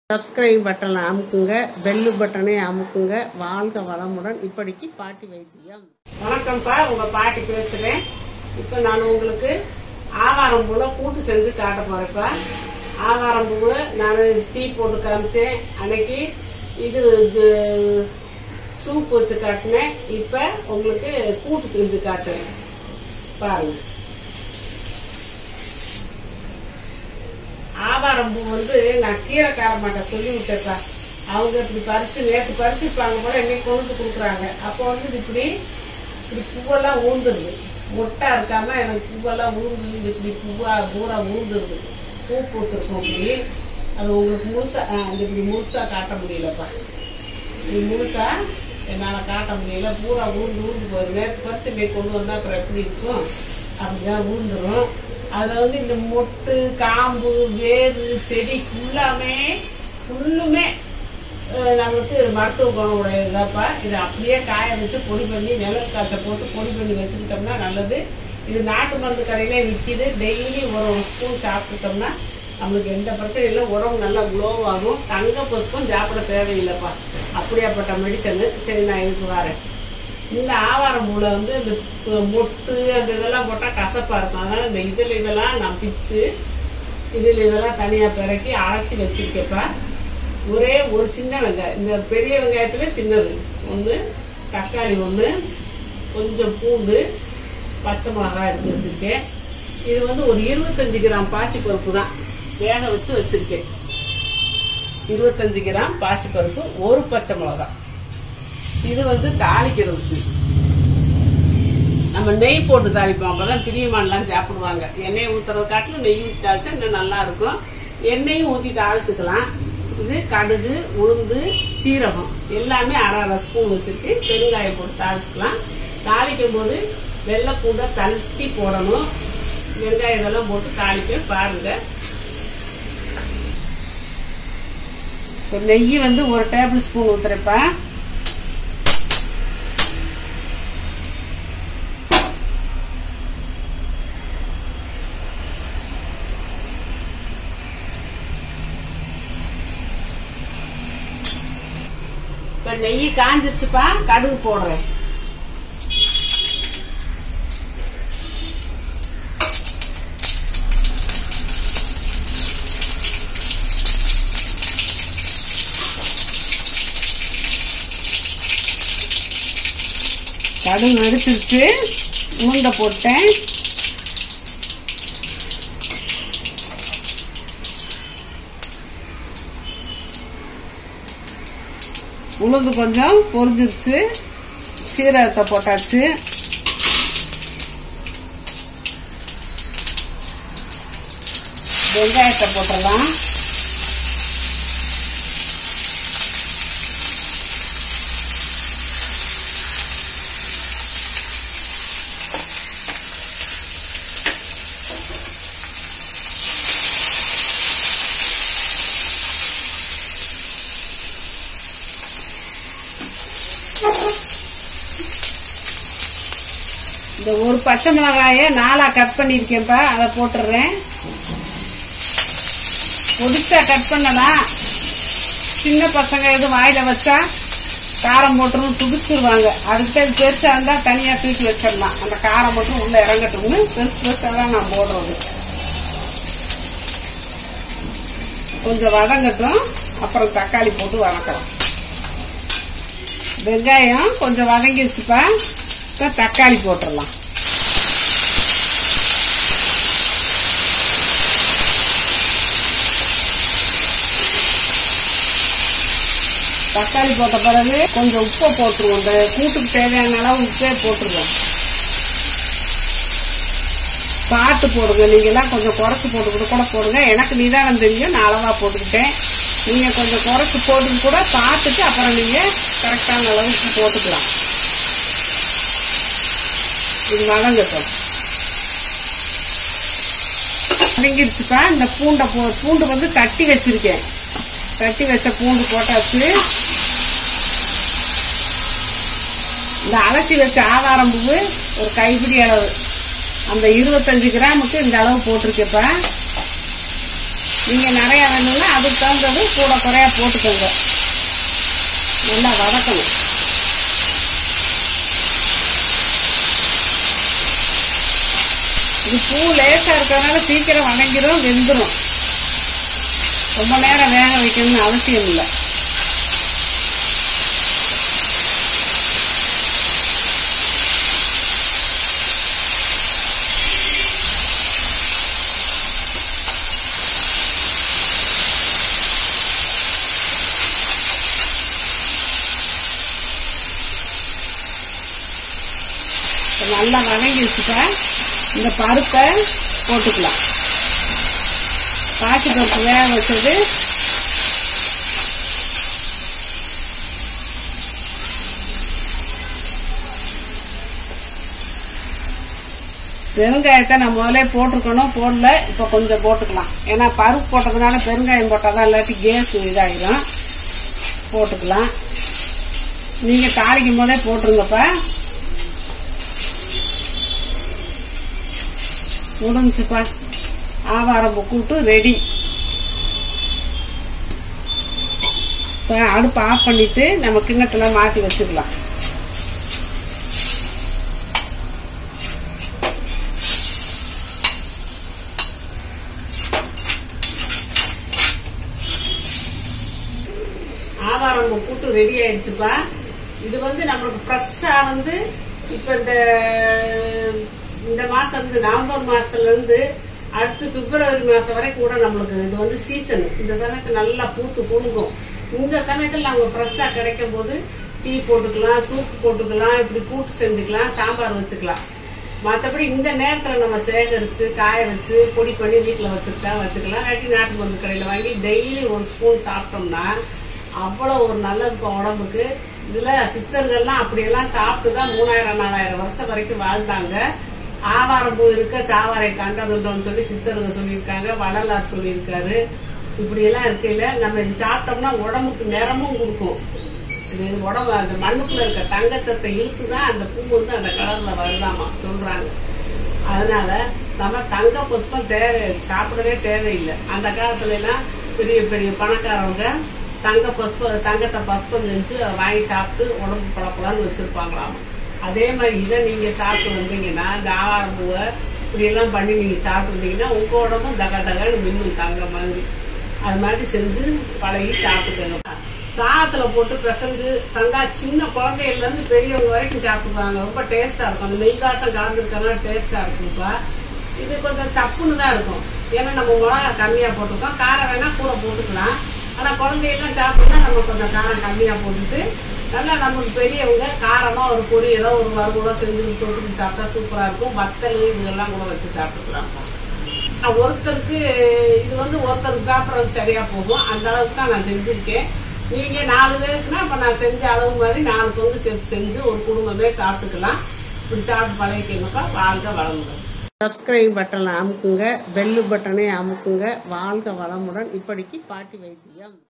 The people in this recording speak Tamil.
சப்ஸ்கிரைப் பட்டனை அமுக்குங்க பெல்லு பட்டனை அமுக்குங்க வாழ்க வளமுடன் இப்படிக்கு பாட்டி வைத்தியம் வணக்கம்ப்பா உங்க பாட்டி பேசுறேன் இப்ப நான் உங்களுக்கு ஆவாரம் பூல கூட்டு செஞ்சு காட்ட போறேன்ப்பா ஆவாரம் பூவை நான் டீ போட்டு காமிச்சேன் அன்னைக்கு இது இது சூப் வச்சு காட்டினேன் இப்ப உங்களுக்கு கூட்டு செஞ்சு காட்டுறேன் பாருங்க ஆவாரம் பூ வந்து நான் கீரை கார மாட்டேன் சொல்லி விட்டேப்பா அவங்க இப்படி பறிச்சு நேற்று பறிச்சுருப்பாங்க போல இன்னைக்கு கொண்டு வந்து கொடுக்குறாங்க அப்போ வந்து இது இப்படி இப்படி பூவெல்லாம் ஊந்துருது மொட்டா இருக்காம எனக்கு பூவெல்லாம் ஊர்ந்து இப்படி பூவா பூரா ஊந்துருது பூ பூத்துருக்கும் இப்படி அது உங்களுக்கு முழுசா ஆ, இது இப்படி முழுசா காட்ட முடியலப்பா இது முழுசா என்னால காட்ட முடியல பூரா ஊர்ந்து ஊர்ந்து போகுது நேற்று பறிச்சு இன்னைக்கு கொண்டு வந்தா அப்புறம் எப்படி இருக்கும் அப்படிதான் ஊர்ந்துரும் அதுல வந்து இந்த மொட்டு காம்பு வேறு செடி ஃபுல்லாமே ஃபுல்லுமே அஹ், நம்மளுக்கு மருத்துவ குணம் உடையதுதாப்பா இதை அப்படியே காய வச்சு பொடி பண்ணி நிழல் காய்ச்ச போட்டு பொடி பண்ணி வச்சுக்கிட்டோம்னா நல்லது இது நாட்டு மருந்து கடையிலே விற்கிது டெய்லி ஒரு ஒரு ஸ்பூன் சாப்பிட்டுட்டோம்னா நம்மளுக்கு எந்த பிரச்சனையும் இல்லை உரம் நல்லா க்ளோ ஆகும் தங்க புஷ்பம் சாப்பிட தேவையில்லைப்பா அப்படியாப்பட்ட மெடிசனு சரி நான் இதுக்கு வரேன் இந்த ஆவாரம் பூல வந்து இந்த பு- மொட்டு அந்த இதெல்லாம் போட்டா கசப்பா இருக்கும் அதனால இந்த இதில் இதெல்லாம் நான் பிச்சு இதில் இதெல்லாம் தனியா பிறக்கி அரைச்சி வச்சிருக்கேப்பா ஒரே ஒரு சின்ன வெங்காயம் இந்த பெரிய வெங்காயத்துல சின்னது ஒன்று தக்காளி ஒன்று கொஞ்சம் பூண்டு பச்சை மிளகாய் எடுத்து வச்சிருக்கேன் இது வந்து ஒரு இருபத்தஞ்சு கிராம் பாசிப்பருப்பு தான் வேக வச்சு வச்சிருக்கேன் இருபத்தஞ்சு கிராம் பாசிப்பருப்பு ஒரு பச்சை மிளகாய் இது வந்து தாளிக்கிறதுக்கு நம்ம நெய் போட்டு தாளிப்போம் அப்பதான் பிரியமானலாம் சாப்பிடுவாங்க எண்ணெய் ஊத்துறது காட்டிலும் நெய் ஊற்றி தாளிச்சா இன்னும் நல்லா இருக்கும் எண்ணெயும் ஊற்றி தாளிச்சுக்கலாம் இது கடுகு உளுந்து சீரகம் எல்லாமே அரை அரை ஸ்பூன் வச்சிருக்கு பெருங்காயம் போட்டு தாளிச்சுக்கலாம் தாளிக்கும் போது வெள்ளை பூண்டை தட்டி போடணும் வெங்காயம் இதெல்லாம் போட்டு தாளிக்க பாருங்க இப்போ நெய் வந்து ஒரு டேபிள் ஸ்பூன் ஊத்துறப்ப இப்ப நெய் காஞ்சிருச்சுப்பா கடுகு போடுறேன் கடுகு வெடிச்சிருச்சு உளுந்த போட்டேன் உளுந்து கொஞ்சம் பொரிஞ்சிருச்சு சீரகத்தை போட்டாச்சு வெங்காயத்தை போட்டுடலாம் இந்த ஒரு பச்சை மிளகாய நாலா கட் பண்ணிருக்கேன்ப்பா அதை போட்டுடுறேன் பொடிசா கட் பண்ணலாம் சின்ன பசங்க எதுவும் வாயில வச்சா காரம் போட்டுரும் துடிச்சிருவாங்க அதுக்கு தான் பெருசா இருந்தா தனியா தூக்கி வச்சிடலாம் அந்த காரம் மட்டும் உள்ள இறங்கட்டும்னு பெருசு பெருசா தான் நான் போடுறது கொஞ்சம் வதங்கட்டும் அப்புறம் தக்காளி போட்டு வதக்கலாம் வெங்காயம் கொஞ்சம் வதங்கிருச்சுப்பா இப்போ தக்காளி போட்டுடலாம் தக்காளி போட்ட பிறகு கொஞ்சம் உப்பை போட்டுருவோம் இந்த கூட்டுக்கு தேவையான அளவு உப்பே போட்டுருவோம் பார்த்து போடுங்க நீங்கெல்லாம் கொஞ்சம் குறைச்சி போட்டுக்கிட்டு கூட போடுங்க எனக்கு நிதானம் தெரியும் நான் அளவா போட்டுக்கிட்டேன் நீங்க கொஞ்சம் குறைச்சி போட்டு கூட பார்த்துட்டு அப்புறம் நீங்க கரெக்டான அளவுக்கு போட்டுக்கலாம் இது வதங்கட்டும் வதங்கிருச்சுப்பா இந்த பூண்டை போ பூண்டு வந்து தட்டி வச்சிருக்கேன் தட்டி வச்ச பூண்டு போட்டாச்சு இந்த அலசி வச்ச ஆதாரம் பூவு ஒரு கைப்பிடி அளவு அந்த இருபத்தஞ்சு கிராமுக்கு இந்த அளவு போட்டிருக்கேப்பா நீங்கள் நிறையா வேணும்னா அதுக்கு தகுந்தது கூட குறையா போட்டுக்கோங்க நல்லா வதக்கணும் இது பூ லேசாக இருக்கிறதுனால சீக்கிரம் வதங்கிடும் வெந்துடும் ரொம்ப நேரம் வேக வைக்கணும்னு அவசியம் இல்லை நல்லா வதங்கிடுச்சுப்பா இந்த பருப்பை போட்டுக்கலாம் பாசி பருப்பு வேக வச்சது பெருங்காயத்தை நான் முதல்ல போட்டிருக்கணும் போடல இப்போ கொஞ்சம் போட்டுக்கலாம் ஏன்னா பருப்பு போட்டதுனால பெருங்காயம் போட்டால் தான் இல்லாட்டி கேஸ் இதாகிடும் போட்டுக்கலாம் நீங்கள் தாளிக்கும் போதே போட்டுருங்கப்பா முடிஞ்சுப்பா ஆவாரம் கூட்டு ரெடி இப்போ அடுப்பு ஆஃப் பண்ணிட்டு நம்ம கிண்ணத்துல மாற்றி வச்சுக்கலாம் ஆவாரம் கூட்டு ரெடி ஆயிடுச்சுப்பா இது வந்து நம்மளுக்கு ஃப்ரெஷ்ஷா வந்து இப்ப இந்த இந்த மாசம் இருந்து நவம்பர் மாசத்துல இருந்து அடுத்து பிப்ரவரி மாசம் வரைக்கும் கூட நம்மளுக்கு இது வந்து சீசன் இந்த சமயத்துல நல்லா பூத்து குலுங்கும் இந்த சமயத்துல நம்ம ஃப்ரெஷ்ஷா கிடைக்கும் போது டீ போட்டுக்கலாம் சூப் போட்டுக்கலாம் இப்படி கூட்டு செஞ்சுக்கலாம் சாம்பார் வச்சுக்கலாம் மற்றபடி இந்த நேரத்துல நம்ம சேகரிச்சு காய வச்சு பொடி பண்ணி வீட்டுல வச்சுக்கிட்டா வச்சுக்கலாம் இல்லாட்டி நாட்டு மருந்து கடையில வாங்கி டெய்லி ஒரு ஸ்பூன் சாப்பிட்டோம்னா அவ்வளவு ஒரு நல்லது இப்போ உடம்புக்கு இதுல சித்தர்கள்லாம் அப்படியெல்லாம் சாப்பிட்டு தான் மூணாயிரம் நாலாயிரம் வருஷம் வரைக்கும் வாழ்ந்தாங்க ஆவாரம் பூ இருக்க சாவாரை கண்டதுன்றோம்னு சொல்லி சித்தர்கள் சொல்லியிருக்காங்க வள்ளலார் சொல்லியிருக்காரு இப்படி எல்லாம் இருக்கையில நம்ம இது சாப்பிட்டோம்னா உடம்புக்கு நிறமும் கொடுக்கும் இது உடம்பு அந்த மண்ணுக்குள்ள இருக்க தங்கச்சத்தை இழுத்து தான் அந்த பூ வந்து அந்த கலர்ல வருதாமா சொல்றாங்க அதனால நம்ம தங்க புஷ்பம் தேவை சாப்பிடவே தேவையில்லை அந்த காலத்துல எல்லாம் பெரிய பெரிய பணக்காரவங்க தங்க புஷ்ப தங்கத்தை பஸ்பம் செஞ்சு வாங்கி சாப்பிட்டு உடம்பு பழப்பலான்னு வச்சிருப்பாங்களாம் அதே மாதிரி இதை நீங்க சாப்பிட்டு வந்தீங்கன்னா இந்த ஆவாரம் பூவை இப்படி எல்லாம் பண்ணி நீங்க சாப்பிட்டு வந்தீங்கன்னா உங்க உடம்பும் தக தகன்னு மின்னும் தங்க மாதிரி அது மாதிரி செஞ்சு பழகி சாப்பிட்டுக்கணும் சாதத்துல போட்டு பிசைஞ்சு தந்தா சின்ன குழந்தையில இருந்து பெரியவங்க வரைக்கும் சாப்பிடுவாங்க ரொம்ப டேஸ்டா இருக்கும் அந்த நெய் காசம் கலந்துருக்கனால டேஸ்டா இருக்கும்ப்பா இது கொஞ்சம் சப்புன்னு தான் இருக்கும் ஏன்னா நம்ம மிளகா கம்மியா போட்டிருக்கோம் காரம் வேணா கூட போட்டுக்கலாம் ஆனா குழந்தையெல்லாம் சாப்பிட்டோம்னா நம்ம கொஞ்சம் காரம் கம்மியா போட்டுட்டு நல்லா நமக்கு பெரியவங்க காரமா ஒரு பொரியலோ ஒரு வறுவலோ செஞ்சு தொட்டு சாப்பிட்டா சூப்பரா இருக்கும் வத்தல் இதெல்லாம் கூட வச்சு சாப்பிட்டுக்கலாம் நான் ஒருத்தருக்கு இது வந்து ஒருத்தருக்கு சாப்பிட்றது சரியா போகும் அந்த அளவுக்கு தான் நான் செஞ்சிருக்கேன் நீங்க நாலு பேருக்குன்னா இப்ப நான் செஞ்ச அளவு மாதிரி நாலு பங்கு சேர்த்து செஞ்சு ஒரு குடும்பமே சாப்பிட்டுக்கலாம் இப்படி சாப்பிட்டு பழகிக்கங்கப்பா வாழ்க வளமுடன் சப்ஸ்கிரைப் பட்டனை அமுக்குங்க பெல்லு பட்டனை அமுக்குங்க வாழ்க வளமுடன் இப்படிக்கு பாட்டி வைத்தியம்